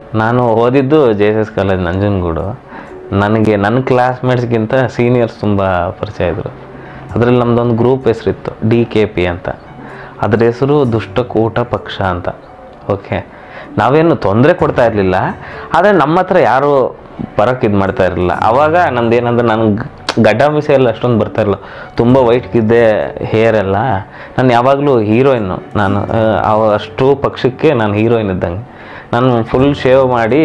ನಾನು ಓದಿದ್ದು J S S college Nanjangud ನನಗೆ ನನ್ನ ಕ್ಲಾಸ್ಮೇಟ್ಸ್ಗಿಂತ ಸೀನಿಯರ್ಸ್ ತುಂಬ ಪರಿಚಯ ಇದ್ದರು ಅದರಲ್ಲಿ ನಮ್ಮದೊಂದು ಗ್ರೂಪ್ ಹೆಸರಿತ್ತು ಡಿ ಕೆ ಪಿ ಅಂತ ಅದ್ರ ಹೆಸರು ದುಷ್ಟಕೂಟ ಪಕ್ಷ ಅಂತ ಓಕೆ ನಾವೇನು ತೊಂದರೆ ಕೊಡ್ತಾ ಇರಲಿಲ್ಲ ಆದರೆ ನಮ್ಮ ಹತ್ರ ಯಾರು ಬರೋಕ್ಕೆ ಇದು ಮಾಡ್ತಾ ಇರಲಿಲ್ಲ ಆವಾಗ ನಮ್ದು ಏನಂದ್ರೆ ನನಗೆ ಗಡ್ಡ ಮೀಸೆ ಎಲ್ಲ ಅಷ್ಟೊಂದು ಬರ್ತಾ ಇರಲಿಲ್ಲ ತುಂಬ ವೈಟ್ಗಿದ್ದೆ ಹೇರ್ ಎಲ್ಲ ನಾನು ಯಾವಾಗಲೂ ಹೀರೋಯಿನ್ನು ನಾನು ಆ, ಅವ ಅಷ್ಟು ಪಕ್ಷಕ್ಕೆ ನಾನು ಹೀರೋಯಿನ್ ಇದ್ದಂಗೆ ನಾನು ಫುಲ್ ಶೇವ್ ಮಾಡಿ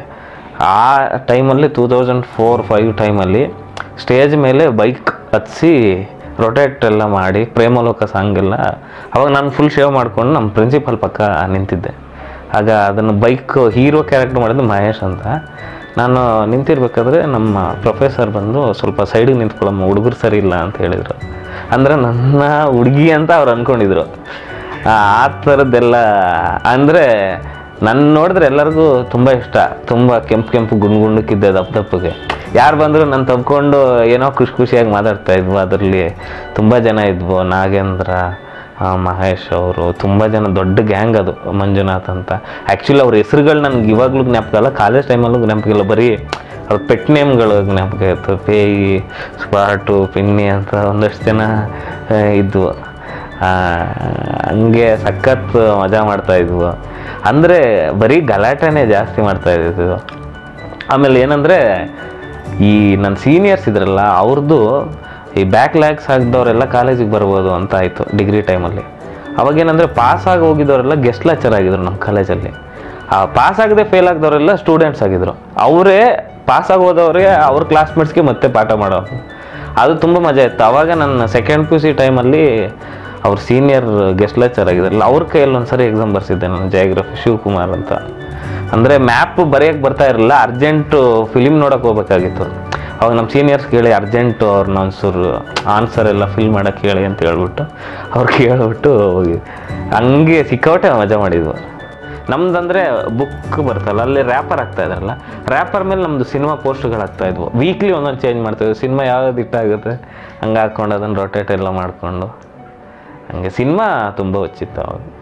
ಆ ಟೈಮಲ್ಲಿ ಟೂ ತೌಸಂಡ್ ಫೋರ್ ಫೈವ್ ಟೈಮಲ್ಲಿ ಸ್ಟೇಜ್ ಮೇಲೆ ಬೈಕ್ ಹತ್ಸಿ ರೊಟೇಟ್ ಎಲ್ಲ ಮಾಡಿ ಪ್ರೇಮಲೋಕ ಸಾಂಗ್ ಎಲ್ಲ ಅವಾಗ ನಾನು ಫುಲ್ ಶೇವ್ ಮಾಡ್ಕೊಂಡು ನಮ್ಮ ಪ್ರಿನ್ಸಿಪಲ್ ಪಕ್ಕ ನಿಂತಿದ್ದೆ ಆಗ ಅದನ್ನು ಬೈಕ್ ಹೀರೋ ಕ್ಯಾರೆಕ್ಟರ್ ಮಾಡಿದ್ದು ಮಹೇಶ್ ಅಂತ ನಾನು ನಿಂತಿರ್ಬೇಕಾದ್ರೆ ನಮ್ಮ ಪ್ರೊಫೆಸರ್ ಬಂದು ಸ್ವಲ್ಪ ಸೈಡಿಗೆ ನಿಂತ್ಕೊಳ್ಳಮ್ಮ ಹುಡುಗರು ಸರಿ ಇಲ್ಲ ಅಂತ ಹೇಳಿದರು ಅಂದರೆ ನನ್ನ ಹುಡುಗಿ ಅಂತ ಅವ್ರು ಅಂದ್ಕೊಂಡಿದ್ರು ಆ ಆ ಥರದ್ದೆಲ್ಲ ಅಂದರೆ ನನ್ನ ನೋಡಿದ್ರೆ ಎಲ್ಲರಿಗೂ ತುಂಬ ಇಷ್ಟ ತುಂಬ ಕೆಂಪು ಕೆಂಪು ಗುಂಡು ಗುಂಡಕ್ಕಿದ್ದೆ ದಪ್ಪ ದಪ್ಪಗೆ ಯಾರು ಬಂದರೂ ನಾನು ತಬ್ಕೊಂಡು ಏನೋ ಖುಷಿ ಖುಷಿಯಾಗಿ ಮಾತಾಡ್ತಾ ಇದ್ವು ಅದರಲ್ಲಿ ತುಂಬ ಜನ ಇದ್ವು ನಾಗೇಂದ್ರ ಆ, ಮಹೇಶ್ ಅವರು ತುಂಬ ಜನ ದೊಡ್ಡ ಗ್ಯಾಂಗ್ ಅದು ಮಂಜುನಾಥ್ ಅಂತ ಆ್ಯಕ್ಚುಲಿ ಅವ್ರ ಹೆಸರುಗಳು ನನಗೆ ಇವಾಗಲೂ ಜ್ಞಾಪಕ ಅಲ್ಲ ಕಾಲೇಜ್ ಟೈಮಲ್ಲೂ ಜ್ಞಾಪಕ ಇಲ್ಲ ಬರೀ ಅವ್ರ ಪೆಟ್ ನೇಮ್ಗಳು ಜ್ಞಾಪಕ ಇತ್ತು ಪೇಯಿ ಸ್ಪಾಟು ಪಿನ್ನಿ ಅಂತ ಒಂದಷ್ಟು ಜನ ಆ, ಇದ್ವು ಆ, ಹಂಗೆ ಸಖತ್ ಮಜಾ ಮಾಡ್ತಾ ಇದ್ವು ಅಂದರೆ ಬರೀ ಗಲಾಟೆನೇ ಜಾಸ್ತಿ ಮಾಡ್ತಾ ಇದ್ದಿದ್ದು ಆಮೇಲೆ ಏನಂದರೆ ಈ ನನ್ನ ಸೀನಿಯರ್ಸ್ ಇದ್ರಲ್ಲ ಅವ್ರದ್ದು ಈ ಬ್ಯಾಕ್ ಲ್ಯಾಗ್ಸ್ ಆಗಿದವರೆಲ್ಲ ಕಾಲೇಜಿಗೆ ಬರ್ಬೋದು ಅಂತ ಆಯಿತು ಡಿಗ್ರಿ ಟೈಮಲ್ಲಿ ಅವಾಗೇನಂದರೆ ಪಾಸ್ ಆಗಿ ಹೋಗಿದ್ದವರೆಲ್ಲ ಗೆಸ್ಟ್ ಲೆಕ್ಚರ್ ಆಗಿದ್ರು ನಮ್ಮ ಕಾಲೇಜಲ್ಲಿ ಆ ಪಾಸ್ ಆಗದೆ ಫೇಲ್ ಆಗಿದವರೆಲ್ಲ ಸ್ಟೂಡೆಂಟ್ಸ್ ಆಗಿದ್ರು ಅವರೇ ಪಾಸ್ ಆಗಿ ಹೋದವ್ರಿಗೆ ಅವ್ರ ಕ್ಲಾಸ್ಮೇಟ್ಸ್ಗೆ ಮತ್ತೆ ಪಾಠ ಮಾಡೋರು ಅದು ತುಂಬ ಮಜಾ ಇತ್ತು ಅವಾಗ ನನ್ನ ಸೆಕೆಂಡ್ ಪಿ ಯು ಸಿ ಟೈಮಲ್ಲಿ ಅವ್ರ ಸೀನಿಯರ್ ಗೆಸ್ಟ್ ಲೆಕ್ಚರ್ ಆಗಿದ್ರಲ್ಲ ಅವ್ರ ಕೈಯಲ್ಲಿ ಒಂದ್ಸರಿ ಎಕ್ಸಾಮ್ ಬರ್ಸಿದ್ದೆ ನಾನು ಜಯಗ್ರಫಿ ಶಿವಕುಮಾರ್ ಅಂತ ಅಂದರೆ ಮ್ಯಾಪ್ ಬರೆಯೋಕ್ಕೆ ಬರ್ತಾ ಇರಲಿಲ್ಲ ಅರ್ಜೆಂಟು ಫಿಲಿಮ್ ನೋಡೋಕೆ ಹೋಗ್ಬೇಕಾಗಿತ್ತು ಅವಾಗ ನಮ್ಮ ಸೀನಿಯರ್ಸ್ ಕೇಳಿ ಅರ್ಜೆಂಟು ಅವ್ರನ್ನ ಒಂಚೂರು ಆನ್ಸರ್ ಎಲ್ಲ ಫಿಲ್ ಮಾಡೋಕ್ಕೆ ಹೇಳಿ ಅಂತ ಹೇಳ್ಬಿಟ್ಟು ಅವ್ರು ಕೇಳ್ಬಿಟ್ಟು ಹೋಗಿ ಹಂಗೆ ಸಿಕ್ಕಾಪಟ್ಟೆ ಮಜಾ ಮಾಡಿದ್ವು ನಮ್ದಂದ್ರೆ ಬುಕ್ ಬರ್ತಲ್ಲ ಅಲ್ಲಿ ರ್ಯಾಪರ್ ಆಗ್ತಾ ಇದ್ರಲ್ಲ ರ್ಯಾಪರ್ ಮೇಲೆ ನಮ್ಮದು ಸಿನಿಮಾ ಪೋಸ್ಟ್ಗಳು ಆಗ್ತಾ ಇದ್ವು ವೀಕ್ಲಿ ಒಂದೊಂದು ಚೇಂಜ್ ಮಾಡ್ತಾಯಿದ್ವಿ ಸಿನಿಮಾ ಯಾವ್ದು ಇಟ್ಟಾಗುತ್ತೆ ಹಂಗೆ ಹಾಕ್ಕೊಂಡು ಅದನ್ನು ರೊಟೇಟ್ ಎಲ್ಲ ಮಾಡಿಕೊಂಡು ಹಂಗೆ ಸಿನಿಮಾ ತುಂಬ ಹೊಚ್ಚಿತ್ತು ಅವಾಗ